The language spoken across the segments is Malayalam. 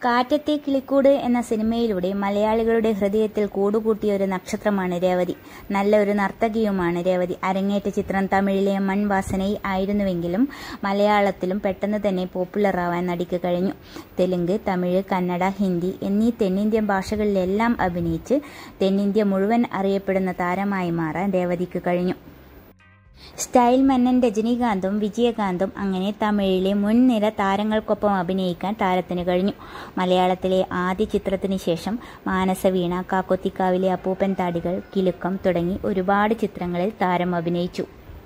കാറ്റത്തെ കിളിക്കൂട് എന്ന സിനിമയിലൂടെ മലയാളികളുടെ ഹൃദയത്തിൽ കൂടുകൂട്ടിയ ഒരു നക്ഷത്രമാണ് രേവതി നല്ല ഒരു നർത്തകിയുമാണ് രേവതി അരങ്ങേറ്റ ചിത്രം തമിഴിലെ മൺവാസനൈ ആയിരുന്നുവെങ്കിലും മലയാളത്തിലും പെട്ടെന്ന് തന്നെ പോപ്പുലർ ആവാൻ നടിക്ക് കഴിഞ്ഞു തെലുങ്ക് തമിഴ് കന്നഡ ഹിന്ദി എന്നീ തെന്നിന്ത്യൻ ഭാഷകളിലെല്ലാം അഭിനയിച്ച് തെന്നിന്ത്യ മുഴുവൻ അറിയപ്പെടുന്ന താരമായി മാറാൻ രേവതിക്ക് കഴിഞ്ഞു സ്റ്റൈൽ മന്നൻ രജനീകാന്തും വിജയകാന്തും അങ്ങനെ തമിഴിലെ മുൻനിര താരങ്ങൾക്കൊപ്പം അഭിനയിക്കാൻ താരത്തിന് കഴിഞ്ഞു മലയാളത്തിലെ ആദ്യ ചിത്രത്തിന് ശേഷം മാനസവീണ കാക്കൊത്തിക്കാവിലെ അപ്പൂപ്പൻ താടികൾ കിലുക്കം തുടങ്ങി ഒരുപാട് ചിത്രങ്ങളിൽ താരം അഭിനയിച്ചു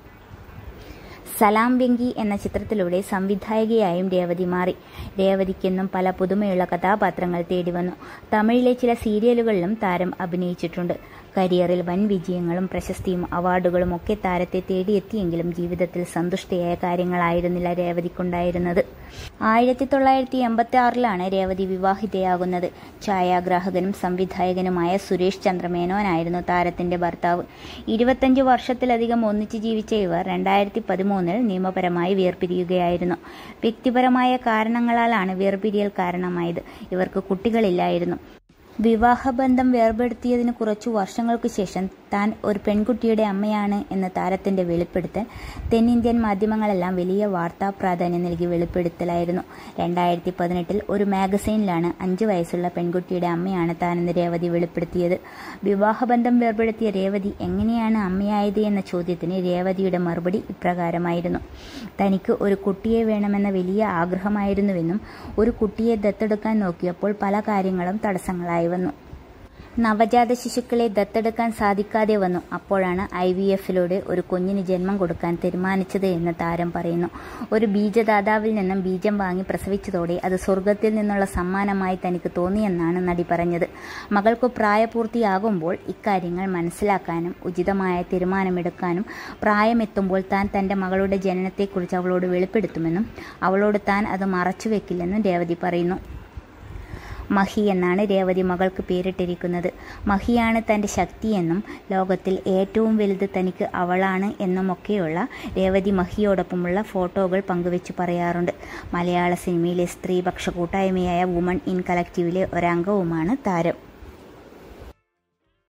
സലാം വെങ്കി എന്ന ചിത്രത്തിലൂടെ സംവിധായകയായും രേവതി മാറി രേവതിക്കെന്നും പല പുതുമയുള്ള കഥാപാത്രങ്ങൾ തേടി വന്നു തമിഴിലെ ചില സീരിയലുകളിലും താരം അഭിനയിച്ചിട്ടുണ്ട് കരിയറിൽ വൻ വിജയങ്ങളും പ്രശസ്തിയും അവാർഡുകളും ഒക്കെ താരത്തെ തേടിയെത്തിയെങ്കിലും ജീവിതത്തിൽ സന്തുഷ്ടയായ കാര്യങ്ങളായിരുന്നില്ല രേവതിക്കുണ്ടായിരുന്നത് ആയിരത്തി തൊള്ളായിരത്തി എൺപത്തി ആറിലാണ് രേവതി വിവാഹിതയാകുന്നത് ഛായാഗ്രാഹകനും സംവിധായകനുമായ സുരേഷ് ചന്ദ്രമേനോനായിരുന്നു താരത്തിന്റെ ഭർത്താവ് ഇരുപത്തഞ്ച് വർഷത്തിലധികം ഒന്നിച്ചു ജീവിച്ച ഇവർ രണ്ടായിരത്തി പതിമൂന്നിൽ നിയമപരമായി വേർപിരിയുകയായിരുന്നു വ്യക്തിപരമായ കാരണങ്ങളാലാണ് വേർപിരിയൽ കാരണമായത് ഇവർക്ക് കുട്ടികളില്ലായിരുന്നു വിവാഹബന്ധം വേർപെടുത്തിയതിന് കുറച്ചു വർഷങ്ങൾക്കു ശേഷം താൻ ഒരു പെൺകുട്ടിയുടെ അമ്മയാണ് എന്ന താരത്തിന്റെ വെളിപ്പെടുത്തൽ തെന്നിന്ത്യൻ മാധ്യമങ്ങളെല്ലാം വലിയ വാർത്താ പ്രാധാന്യം നൽകി വെളിപ്പെടുത്തലായിരുന്നു രണ്ടായിരത്തി പതിനെട്ടിൽ ഒരു മാഗസൈനിലാണ് അഞ്ചു വയസ്സുള്ള പെൺകുട്ടിയുടെ അമ്മയാണ് താനെന്ന് രേവതി വെളിപ്പെടുത്തിയത് വിവാഹബന്ധം വേർപെടുത്തിയ രേവതി എങ്ങനെയാണ് അമ്മയായത് എന്ന ചോദ്യത്തിന് രേവതിയുടെ മറുപടി ഇപ്രകാരമായിരുന്നു തനിക്ക് ഒരു കുട്ടിയെ വേണമെന്ന വലിയ ആഗ്രഹമായിരുന്നുവെന്നും ഒരു കുട്ടിയെ ദത്തെടുക്കാൻ നോക്കിയപ്പോൾ പല കാര്യങ്ങളും തടസ്സങ്ങളായി വന്നു നവജാത ശിശുക്കളെ ദത്തെടുക്കാൻ സാധിക്കാതെ വന്നു അപ്പോഴാണ് ഐ വി എഫിലൂടെ ഒരു കുഞ്ഞിന് ജന്മം കൊടുക്കാൻ തീരുമാനിച്ചത് എന്ന് താരം പറയുന്നു ഒരു ബീജദാതാവിൽ നിന്നും ബീജം വാങ്ങി പ്രസവിച്ചതോടെ അത് സ്വർഗത്തിൽ നിന്നുള്ള സമ്മാനമായി തനിക്ക് തോന്നിയെന്നാണ് നടി പറഞ്ഞത് മകൾക്ക് പ്രായപൂർത്തിയാകുമ്പോൾ ഇക്കാര്യങ്ങൾ മനസ്സിലാക്കാനും ഉചിതമായ തീരുമാനമെടുക്കാനും പ്രായമെത്തുമ്പോൾ താൻ തന്റെ മകളുടെ ജനനത്തെക്കുറിച്ച് അവളോട് വെളിപ്പെടുത്തുമെന്നും അവളോട് താൻ അത് മറച്ചുവെക്കില്ലെന്നും രേവതി പറയുന്നു മഹി എന്നാണ് രേവതി മകൾക്ക് പേരിട്ടിരിക്കുന്നത് മഹിയാണ് തൻ്റെ ശക്തിയെന്നും ലോകത്തിൽ ഏറ്റവും വലുത് തനിക്ക് അവളാണ് എന്നുമൊക്കെയുള്ള രേവതി മഹിയോടൊപ്പമുള്ള ഫോട്ടോകൾ പങ്കുവെച്ച് പറയാറുണ്ട് മലയാള സിനിമയിലെ സ്ത്രീപക്ഷ കൂട്ടായ്മയായ വുമൺ ഇൻ കളക്റ്റീവിലെ ഒരംഗവുമാണ് താരം